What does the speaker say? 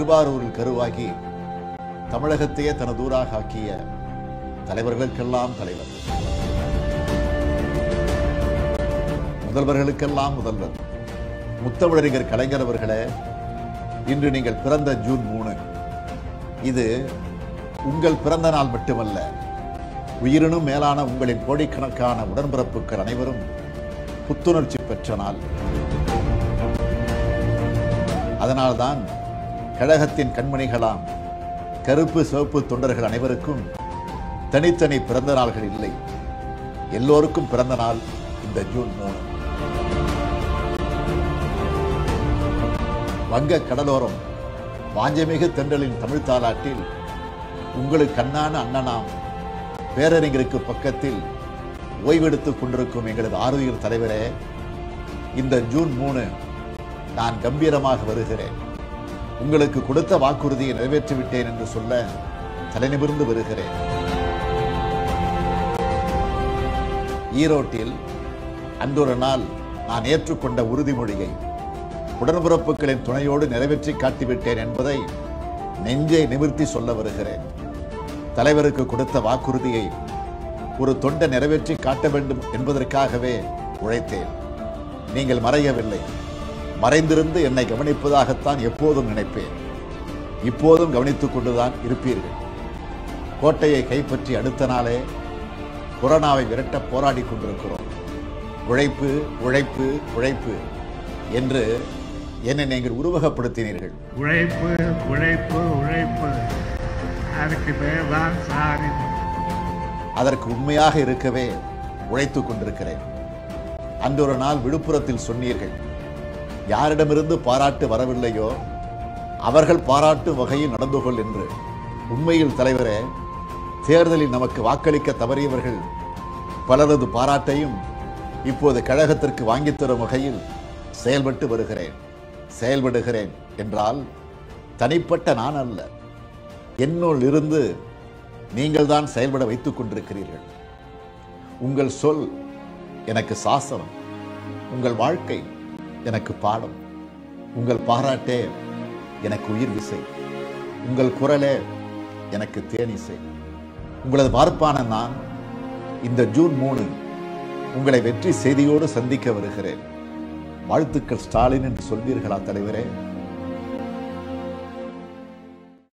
திருவாரூரில் கருவாகி தமிழகத்தையே தனதூராக ஆக்கிய தலைவர்களுக்கெல்லாம் தலைவர் முதல்வர்களுக்கெல்லாம் முதல்வர் முத்தமிழறிஞர் கலைஞர் அவர்களே இன்று நீங்கள் பிறந்த ஜூன் மூணு இது உங்கள் பிறந்த நாள் மட்டுமல்ல உயிரினும் மேலான உங்களின் கோடிக்கணக்கான உடன்பிறப்புகள் அனைவரும் புத்துணர்ச்சி பெற்ற நாள் அதனால்தான் கழகத்தின் கண்மணிகளாம் கருப்பு சிவப்பு தொண்டர்கள் அனைவருக்கும் தனித்தனி பிறந்த நாள்கள் இல்லை எல்லோருக்கும் பிறந்த நாள் இந்த ஜூன் மூணு வங்க கடலோரம் வாஞ்சமிகு தென்றலின் தமிழ் தாலாட்டில் உங்களுக்கு அண்ணான அண்ணனாம் பேரறிஞருக்கு பக்கத்தில் ஓய்வெடுத்துக் கொண்டிருக்கும் எங்களது ஆரோக்கிய தலைவரே இந்த ஜூன் மூணு நான் கம்பீரமாக வருகிறேன் உங்களுக்கு கொடுத்த வாக்குறுதியை நிறைவேற்றிவிட்டேன் என்று சொல்ல தலைநிமிர்ந்து வருகிறேன் ஈரோட்டில் அன்றொரு நாள் நான் ஏற்றுக்கொண்ட உறுதிமொழியை உடன்பிறப்புகளின் துணையோடு நிறைவேற்றி காட்டிவிட்டேன் என்பதை நெஞ்சை நிமிர்த்தி சொல்ல வருகிறேன் தலைவருக்கு கொடுத்த வாக்குறுதியை ஒரு தொண்டை நிறைவேற்றி காட்ட வேண்டும் என்பதற்காகவே உழைத்தேன் நீங்கள் மறையவில்லை மறைந்திருந்து என்னை கவனிப்பதாகத்தான் எப்போதும் நினைப்பேன் இப்போதும் கவனித்துக் கொண்டுதான் இருப்பீர்கள் கோட்டையை கைப்பற்றி அடுத்த நாளே கொரோனாவை விரட்ட போராடி கொண்டிருக்கிறோம் உழைப்பு உழைப்பு உழைப்பு என்று என்னை நீங்கள் உருவகப்படுத்தினீர்கள் உழைப்பு உழைப்பு உழைப்பு அதுக்கு பேர் தான் சாதி அதற்கு உண்மையாக இருக்கவே உழைத்துக் கொண்டிருக்கிறேன் அன்றொரு நாள் விழுப்புரத்தில் சொன்னீர்கள் யாரிடமிருந்து பாராட்டு வரவில்லையோ அவர்கள் பாராட்டும் வகையில் நடந்து கொள் என்று உண்மையில் தலைவரே தேர்தலில் நமக்கு வாக்களிக்க தவறியவர்கள் பலரது பாராட்டையும் இப்போது கழகத்திற்கு வாங்கித் தரும் வகையில் செயல்பட்டு வருகிறேன் செயல்படுகிறேன் என்றால் தனிப்பட்ட நான் அல்ல என்னுள் இருந்து நீங்கள் தான் செயல்பட வைத்துக் கொண்டிருக்கிறீர்கள் உங்கள் சொல் எனக்கு சாசனம் உங்கள் வாழ்க்கை எனக்கு பாடம் உங்கள் பாராட்டே எனக்கு உயிர் விசை உங்கள் குரலே எனக்கு தேனிசை உங்களது பார்ப்பான நான் இந்த ஜூன் மூணு உங்களை வெற்றி செய்தியோடு சந்திக்க வருகிறேன் வாழ்த்துக்கள் ஸ்டாலின் என்று சொல்வீர்களா தலைவரே